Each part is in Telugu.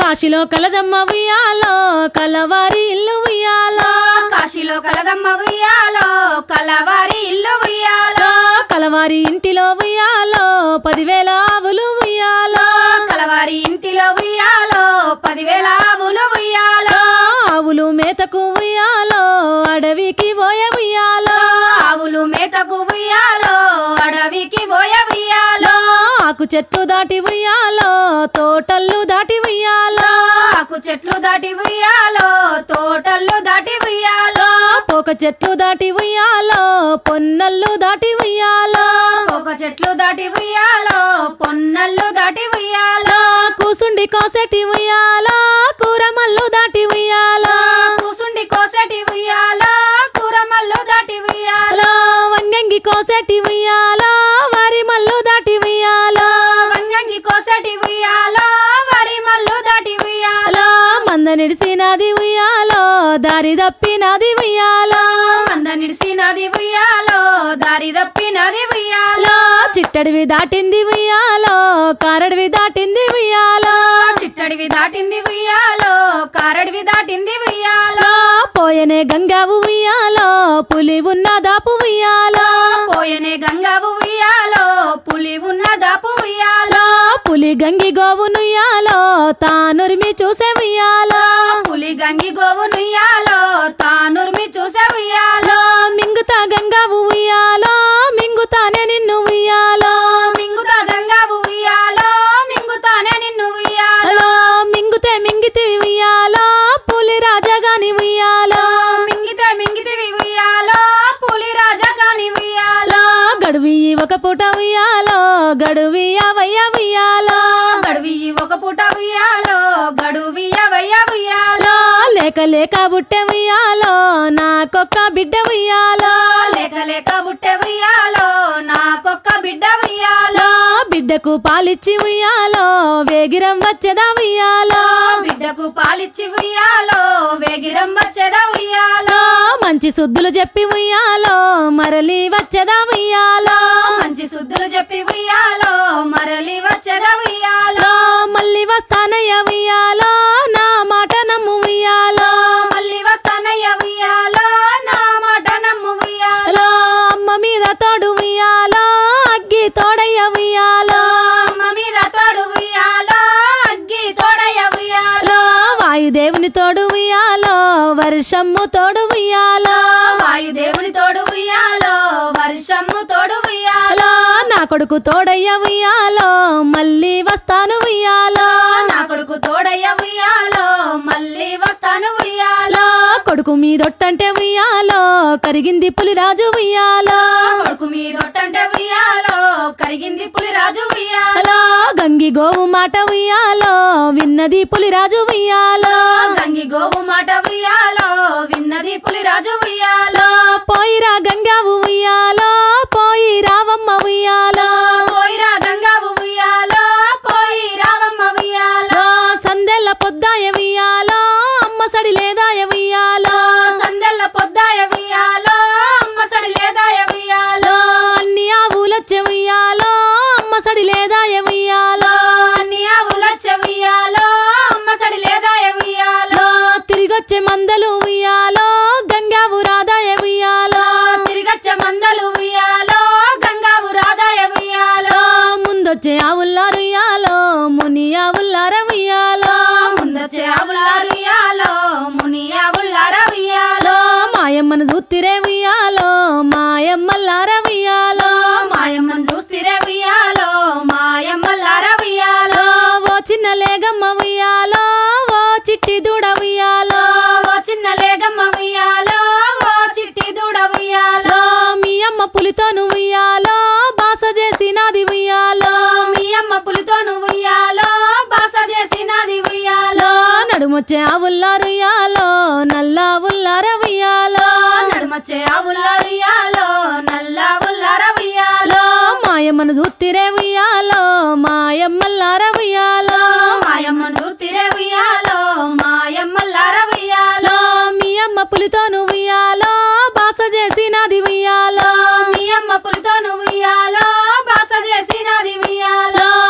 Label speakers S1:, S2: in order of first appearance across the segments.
S1: కాశీలో కలదమ్మ ఉయ్యాలో కలవారి ఇల్లు ఉయ్యాలో
S2: కాశీలో కలదమ్మ ఉయ్యాలో కలవారి ఇల్లు ఉయ్యాలో
S1: కలవారి ఇంటిలో ఉయ్యాలో పదివేల ఆవులు ఉయ్యాలో
S2: కలవారి ఇంటిలో ఉయ్యాలో పదివేల ఆవులు ఉయ్యాలో
S1: ఆవులు మేతకు ఉయ్యాలో అడవికి పోయ ఉయ్యాలో
S2: ఆవులు మేతకు ఉయ్యాలో అడవికి పోయ ఉయ్యాలో
S1: ఆకు చెట్టు దాటి ఉయ్యాలో తోటల్లు దాటి ఉయ్యాలో
S2: ఆకు చెట్లు దాటి ఉయ్యాలో తోటల్లో దాటి ఉయ్యాలో
S1: పోక చెట్లు దాటి ఉయ్యాలో పొన్నల్లు దాటి ఉయ్యాలో
S2: ఒక చెట్లు దాటి ఉయ్యాలో పొన్నల్లు దాటి ఉయ్యాలో
S1: కూసుండి కోసటి ఉయ్యాలో కూరమల్లు దాటి ఉయ్యాలో
S2: కూసుండి కోసటి ఉయ్యాలో కూరమల్లు దాటి ఉయ్యాలో
S1: వంగంగి కోసటి ఉయ్యాలో వరి మల్లు దాటి ఉయ్యాలో
S2: వంగంగి కోసటి ఉయ్యాలో వరి మల్లు దాటి ఉయ్యాలో
S1: మంద నిడిసినది ఉయ్యాలో దారి తప్పినది ఉయ్యాలో
S2: మంద నిడిసినది ఉయ్యాలో దారి తప్పినది ఉయ్యాలో
S1: చిట్టడివి దాటింది ఉయ్యాలో కారడివి దాటింది ఉయ్యాలో
S2: చిట్టడివి దాటింది ఉయ్యాలో కారడివి దాటింది ఉయ్యాలో
S1: పోయనే గంగావు ఉయ్యాలో పులి ఉన్న దాపు ఉయ్యాలో
S2: పోయనే గంగావు ఉయ్యాలో పులి ఉన్న దాపు ఉయ్యాలో
S1: పులి గంగి గోవునుయ్యాలో తానురిమి చూసే ఉయ్యాలో
S2: పులి గంగి గోవు నుయ్యాలో తానుర్మి చూసే ఉయ్యాలో
S1: మింగుతా గంగావు ఉయ్యాలో మింగుతానే నిన్ను ఉయ్యాలో
S2: మింగుతా గంగావు ఉయ్యాలో మింగుతానే నిన్ను ఉయ్యాలో
S1: అలో మింగుతే మింగితి ఉయ్యాలో పులి రాజగాని ఉయ్యాలో
S2: మింగితే మింగితివి ఉయ్యాలో పులి రాజా కాని ఉయ్యాలో
S1: గడువి ఒక పూట ఉయ్యాలో గడువి అవయ్య ఉయ్యాలో
S2: గడువి ఒక పూట ఉయ్యాలో గడువి అవయ్య ఉయ్యాలో
S1: లేక లేక బుట్టె ఉయ్యాలో నాకొక్క బిడ్డ ఉయ్యాలో
S2: లేక లేక బుట్టె ఉయ్యాలో నాకొక్క బిడ్డ ఉయ్యాలో
S1: బిడ్డకు పాలిచ్చి ఉయ్యాలో వేగిరం వచ్చేదా ఉయ్యాలో
S2: బిడ్డకు పాలిచ్చి ఉయ్యాలో వేగిరం వచ్చేదా ఉయ్యాలో
S1: మంచి సుద్దులు చెప్పి ఉయ్యాలో మరలి వచ్చేదా ఉయ్యాలో
S2: మంచి శుద్ధులు చెప్పి ఉయ్యాలో మరలి వచ్చేదా ఉయ్యాలో
S1: మళ్ళీ వస్తానయ్య ఉయ్యాలో నా మాట నమ్ము ఉయ్యాలో
S2: మళ్ళీ వస్తానయ్య ఉయ్యాలో నా మాట నమ్ము ఉయ్యాలో
S1: అమ్మ మీద తోడు ఉయ్యాలో అగ్గి తోడయ్య ఉయ్యాలో
S2: అమ్మ మీద తోడు ఉయ్యాలో అగ్గి తోడయ్య ఉయ్యాలో
S1: వాయుదేవుని తోడు ఉయ్యాలో వర్షము తోడు ఉయ్యాలో
S2: వాయుదేవుని తోడు ఉయ్యాలో వర్షము తోడు ఉయ్యాలో
S1: నా కొడుకు తోడయ్య ఉయ్యాలో మళ్ళీ వస్తాను ఉయ్యాలో
S2: నా కొడుకు తోడయ్య ఉయ్యాలో మళ్ళీ వస్తాను ఉయ్యాలో
S1: కొడుకు మీదొట్టంటే ఉయ్యాలో కరిగింది పులిరాజు ఉయ్యాలో
S2: కొడుకు మీదొట్టంటే ఉయ్యాలో కరిగింది పులిరాజు ఉయ్యాలో
S1: అలా గంగి గోవు మాట ఉయ్యాలో విన్నది పులిరాజు ఉయ్యాలో
S2: గంగి గోవు మాట ఉయ్యాలో విన్నది పులిరాజు ఉయ్యాలో
S1: పోయిరా గంగావు ఉయ్యాలో పోయి రావమ్మ ఉయ్యాలో
S2: పోయిరా గంగావు ఉయ్యాలో పోయి రావమ్మ ఉయ్యాలో
S1: సందెల్ల పొద్దాయ ఉయ్యాలో అమ్మ సడి లేదాయ ఉయ్యాలో
S2: సందెల్ల పొద్దాయ ఉయ్యాలో అమ్మ సడి లేదాయ ఉయ్యాలో
S1: అన్ని ఆవులొచ్చే ఉయ్యాలో అమ్మ సడి లేదాయ ఉయ్యాలో
S2: అన్ని ఆవులొచ్చే ఉయ్యాలో అమ్మ సడి లేదాయ ఉయ్యాలో
S1: తిరిగొచ్చే మందలు ఉయ్యాలో గంగావు రాదాయ ఉయ్యాలో
S2: తిరిగచ్చే మందలు ఉయ్యాలో గంగావు రాదాయ ఉయ్యాలో
S1: ముందొచ్చే ఆవుల్లారు ఉయ్యాలో ముని ఆవుల్లార ఉయ్యాలో
S2: ముందొచ్చే ఆవులారు ఉయ్యాలో ముని ఆవులార ఉయ్యాలో
S1: మాయమ్మను చూత్తిరే ఉయ్యాలో మాయమ్మల్లార ఉయ్యాలో
S2: మాయమ్మను చూస్తిరే ఉయ్యాలో మాయమ్మలార ఉయ్యాలో
S1: ఓ చిన్న లేగమ్మ ఉయ్యాలో ఓ చిట్టి దూడ ఉయ్యాలో
S2: ఓ చిన్న లేగమ్మ ఉయ్యాలో ఓ చిట్టి దూడ ఉయ్యాలో
S1: మీ అమ్మ పులితోను ఉయ్యాలో బాస చేసినది ఉయ్యాలో
S2: మీ అమ్మ పులితోను ఉయ్యాలో బాస చేసినది ఉయ్యాలో
S1: నడుమొచ్చే ఆవుల్లారు ఉయ్యాలో నల్ల ఉల్లార ఉయ్యాలో
S2: నడుమచ్చే ఆవులారు ఉయ్యాలో నల్ల ఉల్లార ఉయ్యాలో
S1: మాయమ్మను చూత్తిరే ఉయ్యాలో మాయమ్మల్లార ఉయ్యాలో
S2: మాయమ్మను చూస్తిరే ఉయ్యాలో మాయమ్మలార ఉయ్యాలో
S1: మీ అమ్మ పులితోను ఉయ్యాలో బాస చేసినది ఉయ్యాలో
S2: మీ అమ్మ పులితోను ఉయ్యాలో బాస చేసినది ఉయ్యాలో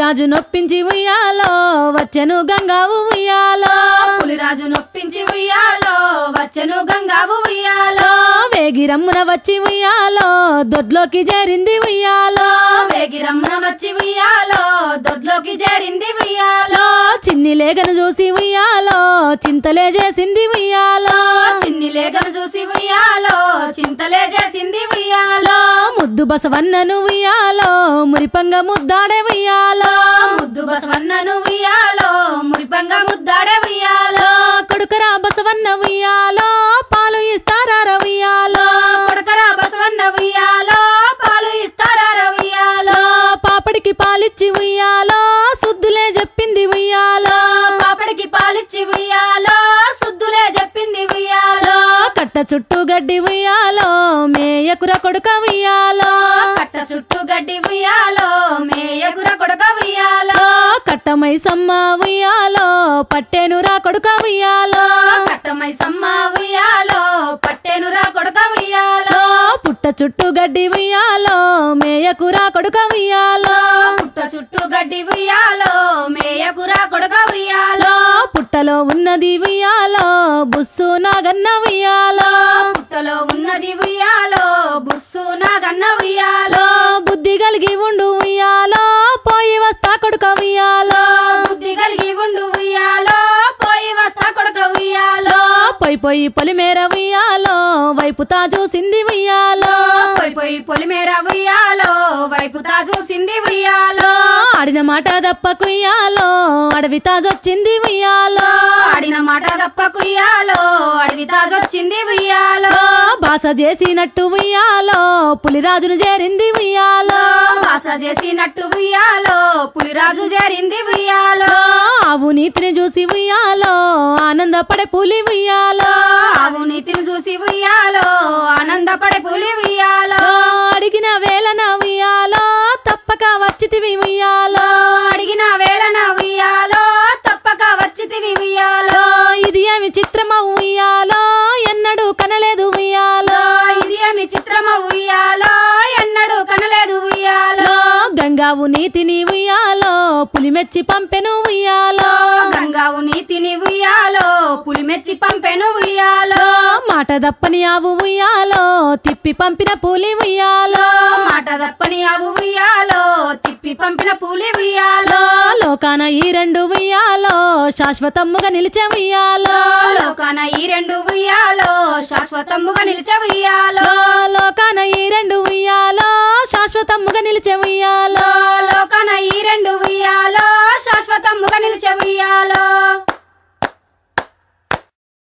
S1: పులిరాజు నొప్పించి ఉయ్యాలో వచ్చెను గంగావు ఉయ్యాలో
S2: పులిరాజు నొప్పించి ఉయ్యాలో వచ్చెను గంగావు ఉయ్యాలో
S1: వేగిరమ్మున వచ్చి ఉయ్యాలో దొడ్లోకి చేరింది ఉయ్యాలో
S2: వేగిరమ్మన వచ్చి ఉయ్యాలో దొడ్లోకి చేరింది ఉయ్యాలో
S1: చిన్ని లేఖను చూసి ఉయ్యాలో చింతలే చేసింది ఉయ్యాలో
S2: చిన్ని లేఖను చూసి ఉయ్యాలో చింతలే చేసింది ఉయ్యాలో
S1: ముద్దు బసవన్నను ఉయ్యాలో మురిపంగా ముద్దాడే ఉయ్యాలో
S2: ముద్దు బసవన్నను ఉయ్యాలో మురిపంగా ముద్దాడే ఉయ్యాలో
S1: కొడుకరా బసవన్న ఉయ్యాలో పాలు ఇస్తారా ఉయ్యాలో
S2: కొడకరా బసవన్న ఉయ్యాలో పాలు ఇస్తారా ఉయ్యాలో
S1: పాపడికి పాలిచ్చి ఉయ్యాలో సుద్దులే చెప్పింది ఉయ్యాలో
S2: పాపడికి పాలిచ్చి ఉయ్యాలో సుద్దులే చెప్పింది ఉయ్యాలో
S1: కట్ట చుట్టూ గడ్డి ఉయ్యాలో మేయకుర కొడుక ఉయ్యాలో
S2: కట్ట చుట్టూ గడ్డి ఉయ్యాలో మేయకుర కొడక ఉయ్యాలో
S1: కట్టమై సమ్మ ఉయ్యాలో పట్టేనురా కొడుక ఉయ్యాలో
S2: కట్టమై సమ్మ ఉయ్యాలో పట్టేనురా కొడక ఉయ్యాలో
S1: పుట్ట చుట్టూ గడ్డి ఉయ్యాలో మేయకురా కొడుక ఉయ్యాలో
S2: పుట్ట చుట్టూ గడ్డి ఉయ్యాలో మేయకుర కొడక ఉయ్యాలో
S1: పుట్టలో ఉన్నది ఉయ్యాలో బుస్సు నాగన్న ఉయ్యాలో
S2: పుట్టలో ఉన్నది ఉయ్యాలో బుస్సు నాగన్న ఉయ్యాలో
S1: బుద్ధి కలిగి ఉండు ఉయ్యాలో పోయి వస్తా కొడుక ఉయ్యాలో
S2: బుద్ధి కలిగి ఉండు ఉయ్యాలో పోయి వస్తా కొడక ఉయ్యాలో
S1: పొయ్యి పొయ్యి పొలిమేర ఉయ్యాలో వైపుతా చూసింది ఉయ్యాలో
S2: పోయి పోయి పొలిమేర ఉయ్యాలో వైపు చూసింది ఉయ్యాలో
S1: ఆడిన మాట దప్పకుయ్యాలో అడవి తాజొచ్చింది ఉయ్యాలో
S2: ఆడిన మాట తప్ప కుయ్యాలో అడవి తాజొచ్చింది ఉయ్యాలో
S1: బాస చేసినట్టు ఉయ్యాలో పులిరాజును చేరింది ఉయ్యాలో
S2: వాస చేసినట్టు ఉయ్యాలో పులిరాజు చేరింది ఉయ్యాలో
S1: ఆవు నీతిని చూసి ఉయ్యాలో ఆనందపడే పులి ఉయ్యాలో
S2: ఆవు నీతిని చూసి ఉయ్యాలో ఆనందపడే పులి ఉయ్యాలో
S1: అడిగిన వేళన ఉయ్యాలో తప్పక వచ్చితివి ఉయ్యాలో
S2: అడిగిన వేళన ఉయ్యాలో తప్పక వచ్చితివి ఉయ్యాలో
S1: ఇది ఏమి చిత్రమ ఉయ్యాలో ఎన్నడూ కనలేదు ఉయ్యాలో
S2: ఇది ఏమి చిత్రమ ఉయ్యాలో ఎన్నడూ కనలేదు ఉయ్యాలో
S1: గంగావు నీతిని ఉయ్యాలో పులిమెచ్చి పంపెను ఉయ్యాలో
S2: గంగావు నీతిని ఉయ్యాలో పులిమెచ్చి పంపెను ఉయ్యాలో
S1: మాట దప్పని ఆవు ఉయ్యాలో తిప్పి పంపిన పులి ఉయ్యాలో
S2: మాట తప్పని ఆవు ఉయ్యాలో తిప్పి పంపిన పూలి ఉయ్యాలో
S1: లోకాన ఈ రెండు ఉయ్యాలో శాశ్వతమ్ముగా నిలిచే ఉయ్యాలో
S2: లోకాన ఈ రెండు ఉయ్యాలో శాశ్వతముగా నిలిచే ఉయ్యాలో
S1: లోకాన ఈ రెండు ఉయ్యాలో శాశ్వతమ్ముగా నిలిచే ఉయ్యాలో
S2: లోకాన ఈ రెండు ఉయ్యాలో